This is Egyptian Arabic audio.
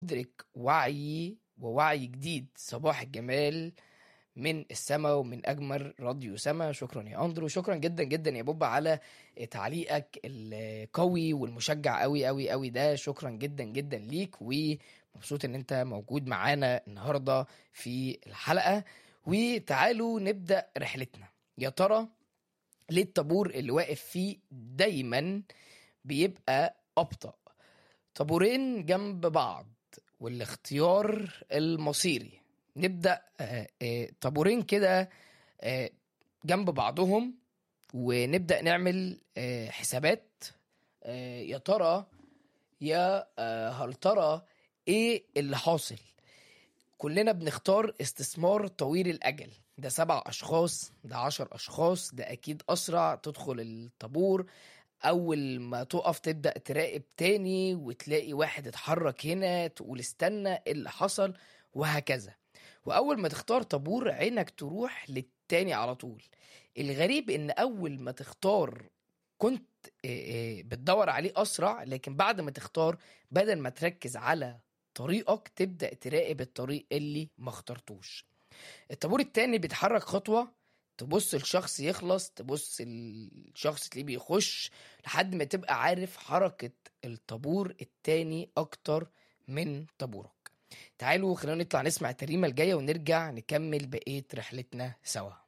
ندرك وعي ووعي جديد صباح الجمال من السما ومن اجمل راديو سما شكرا يا اندرو شكرا جدا جدا يا بوبا على تعليقك القوي والمشجع قوي قوي قوي ده شكرا جدا جدا ليك ومبسوط ان انت موجود معانا النهارده في الحلقه وتعالوا نبدا رحلتنا يا ترى ليه الطابور اللي واقف فيه دايما بيبقى ابطا طابورين جنب بعض والاختيار المصيري نبدا آه، آه، طابورين كده آه، جنب بعضهم ونبدا نعمل آه، حسابات آه، يا ترى يا آه، هل ترى ايه اللي حاصل كلنا بنختار استثمار طويل الأجل ده سبع أشخاص ده عشر أشخاص ده أكيد أسرع تدخل الطابور أول ما تقف تبدأ تراقب تاني وتلاقي واحد اتحرك هنا تقول استنى إيه اللي حصل وهكذا وأول ما تختار طابور عينك تروح للتاني على طول الغريب إن أول ما تختار كنت آه، آه، بتدور عليه أسرع لكن بعد ما تختار بدل ما تركز على طريقك تبدأ تراقب الطريق اللي ما اخترتوش الطابور التاني بيتحرك خطوة تبص الشخص يخلص تبص الشخص اللي بيخش لحد ما تبقى عارف حركة الطابور التاني أكتر من طابورك تعالوا خلينا نطلع نسمع التريمة الجاية ونرجع نكمل بقية رحلتنا سوا